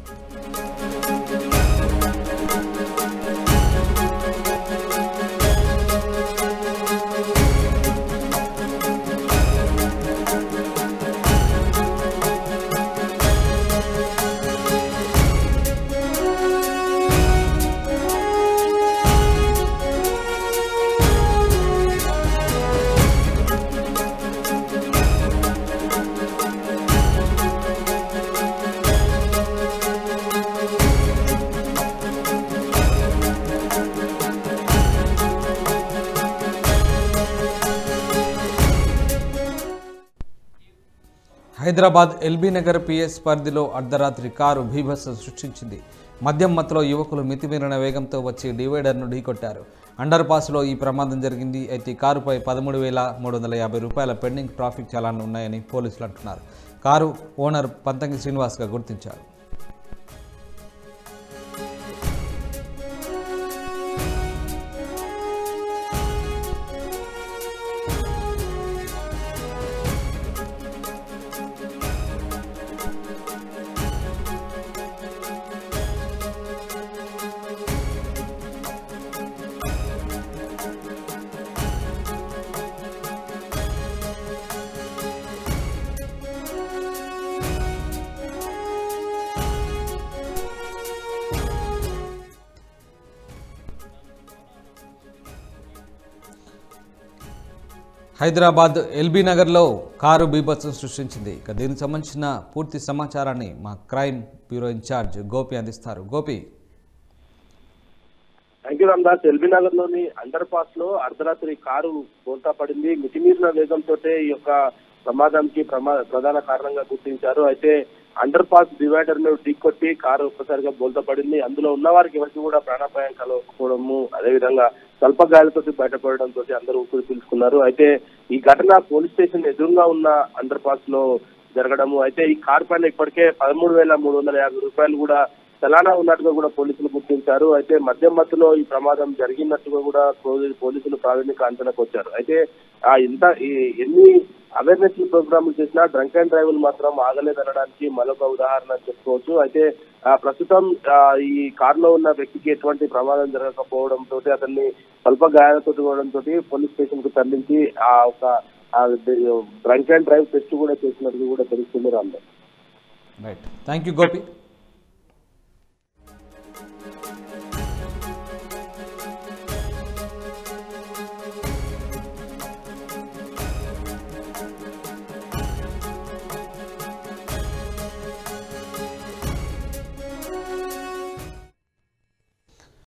Hyderabad LB Nagar PS పరిధిలో అర్ధరాత్రి car భీభత్సం సృష్టించింది మద్యం మత్తులో యువకులు మితిమీరిన వేగంతో వచ్చి డివైడర్ను ఢీకొట్టారు అండర్ పాస్లో ఈ ప్రమాదం జరిగింది అయితే ఈ కారుపై పదమూడు వేల మూడు వందల యాభై రూపాయల పెండింగ్ ట్రాఫిక్ చలాన్లు ఉన్నాయని పోలీసులు అంటున్నారు కారు ఓనర్ పంతంగి శ్రీనివాస్గా గుర్తించారు హైదరాబాద్ ఎల్బీ నగర్లో కారు బీభత్సం సృష్టించింది ఇక దీనికి సంబంధించిన పూర్తి సమాచారాన్ని మా క్రైమ్ బ్యూరో ఇన్ఛార్జ్ గోపి అందిస్తారు Gopi thank you Ramdas LB Nagar లోని అండర్ పాస్ లో అర్ధరాత్రి కారు బోల్తా పడింది మితిమీరిన వేగంతో ఈ యొక్క ప్రమాదానికి ప్రమా ప్రధాన కారణంగా గుర్తించారు అయితే అండర్ పాస్ డివైడర్ ను ఢీకొట్టి కారు ఒక్కసారిగా బోల్తా పడింది అందులో ఉన్న వారికి ఎవరికి కూడా ప్రాణాపాయం కలగకపోవడము అదేవిధంగా స్వల్ప గాయాలతో బయటపడడంతో అందరూ ఊపిరి పీల్చుకున్నారు అయితే ఈ ఘటన పోలీస్ స్టేషన్ ఎదురుగా ఉన్న అండర్ పాస్ లో జరగడము అయితే ఈ కారు పైన ఇప్పటికే పదమూడు వేల మూడు వందల యాభై రూపాయలు కూడా చలానా ఉన్నట్టుగా కూడా పోలీసులు గుర్తించారు అయితే మద్యం మత్తులో ఈ ప్రమాదం జరిగినట్టుగా కూడా పోలీ- పోలీసులు ప్రాథమిక అంచనాకు వచ్చారు అయితే ఆ ఇంత ఈ- ఎన్ని అవేర్నెస్ ప్రోగ్రాములు చేసినా డ్రంక్ అండ్ డ్రైవ్ మాత్రం ఆగలేదనడానికి మరొక ఉదాహరణ చెప్పుకోవచ్చు అయితే ఆ, ప్రస్తుతం ఆ, ఈ కారులో ఉన్న వ్యక్తికి ఎటువంటి ప్రమాదం జరగకపోవడంతో అతన్ని స్వల్ప గాయాలతో పోవడంతో పోలీస్ స్టేషన్ కు తరలించి ఆ ఒక డ్రంక్ అండ్ డ్రైవ్ టెస్ట్ కూడా చేసినట్టు కూడా తెలుస్తుంది Ramdas right thank you Gopi